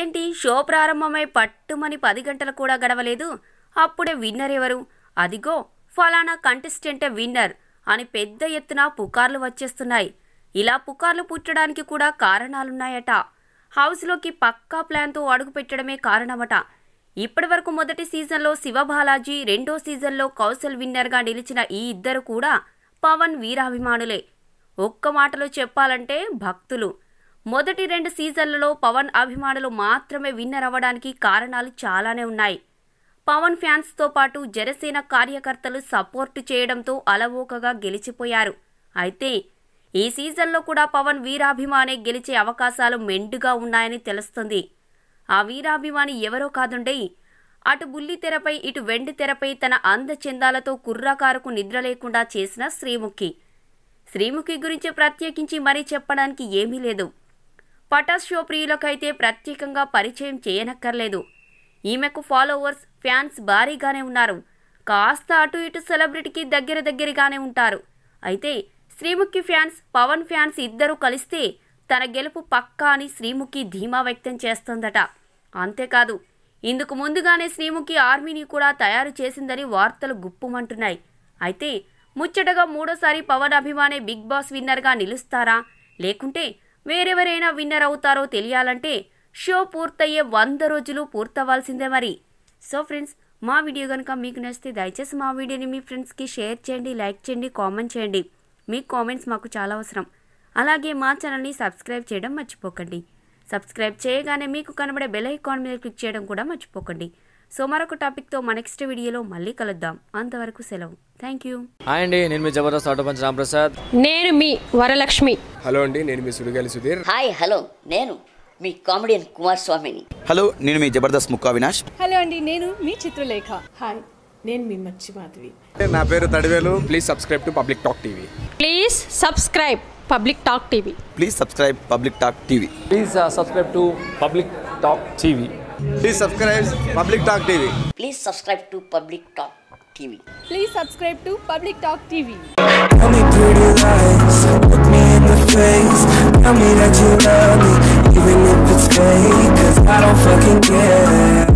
ఏంటి షో ప్రారంభమై పట్టుమని పది గంటలు కూడా గడవలేదు అప్పుడే విన్నర్ ఎవరు అదిగో ఫలానా కంటెస్టెంటే విన్నర్ అని పెద్ద ఎత్తున పుకార్లు వచ్చేస్తున్నాయి ఇలా పుకార్లు పుట్టడానికి కూడా కారణాలున్నాయట హౌస్లోకి పక్కా ప్లాన్తో అడుగు పెట్టడమే కారణమట ఇప్పటివరకు మొదటి సీజన్లో శివబాలాజీ రెండో సీజన్లో కౌశల్ విన్నర్గా నిలిచిన ఈ ఇద్దరు కూడా పవన్ వీరాభిమానులే ఒక్క మాటలో చెప్పాలంటే భక్తులు మొదటి రెండు సీజన్లలో పవన్ అభిమానులు మాత్రమే విన్నర్ అవ్వడానికి కారణాలు చాలానే ఉన్నాయి పవన్ ఫ్యాన్స్తో పాటు జనసేన కార్యకర్తలు సపోర్టు చేయడంతో అలవోకగా గెలిచిపోయారు అయితే ఈ సీజన్లో కూడా పవన్ వీరాభిమానే గెలిచే అవకాశాలు మెండుగా ఉన్నాయని తెలుస్తుంది ఆ వీరాభిమాని ఎవరో కాదుండే అటు బుల్లి తెరపై ఇటు వెండి తెరపై తన అందచందాలతో కుర్రాకారుకు నిద్ర లేకుండా చేసిన శ్రీముఖి శ్రీముఖి గురించి ప్రత్యేకించి మరీ చెప్పడానికి ఏమీ లేదు పటాస్ షో ప్రియులకైతే ప్రత్యేకంగా పరిచయం చేయనక్కర్లేదు ఈమెకు ఫాలోవర్స్ ఫ్యాన్స్ భారీగానే ఉన్నారు కాస్త అటు ఇటు సెలబ్రిటీకి దగ్గర దగ్గరగానే ఉంటారు అయితే శ్రీముఖి ఫ్యాన్స్ పవన్ ఫ్యాన్స్ ఇద్దరూ కలిస్తే తన గెలుపు పక్కా అని శ్రీముఖి ధీమా వ్యక్తం చేస్తోందట అంతేకాదు ఇందుకు ముందుగానే శ్రీముఖి ఆర్మీని కూడా తయారు చేసిందని వార్తలు గుప్పుమంటున్నాయి అయితే ముచ్చటగా మూడోసారి పవన్ అభిమానే బిగ్ బాస్ విన్నర్గా నిలుస్తారా లేకుంటే వేరెవరైనా విన్నర్ అవుతారో తెలియాలంటే షో పూర్తయ్యే వంద రోజులు పూర్తవ్వాల్సిందే మరి సో ఫ్రెండ్స్ మా వీడియో కనుక మీకు నచ్చితే దయచేసి మా వీడియోని మీ ఫ్రెండ్స్కి షేర్ చేయండి లైక్ చేయండి కామెంట్ చేయండి మీ కామెంట్స్ మాకు చాలా అవసరం అలాగే మా ఛానల్ని సబ్స్క్రైబ్ చేయడం మర్చిపోకండి సబ్స్క్రైబ్ చేయగానే మీకు కనబడే బెల్ ఐకాన్ మీద క్లిక్ చేయడం కూడా మర్చిపోకండి సో మరొక టాపిక్తో మా నెక్స్ట్ వీడియోలో మళ్ళీ కలుద్దాం అంతవరకు సెలవు థ్యాంక్ యూ హాయ్ అండి నేను మీ జబర్దస్త్ ఆటో పంచ్ రాంప్రసాద్ నేను మీ వరలక్ష్మి హలో అండి నేను మీ సుడిగాలి సుధీర్ హాయ్ హలో నేను మీ కామెడియన్ కుమార్ స్వామిని హలో నేను మీ జబర్దస్త్ ముక్కా వినాష్ హలో అండి నేను మీ చిత్రలేఖ హాయ్ నేను మీ మచ్చి మాధవి నా పేరు Tadivelu please subscribe to public talk TV please subscribe public talk TV please subscribe public talk TV please subscribe to public talk TV please subscribe public talk TV please subscribe to public talk TV please subscribe to public talk TV Tell me pretty lies, look me in the face Tell me that you love me, even if it's fake Cause I don't fucking care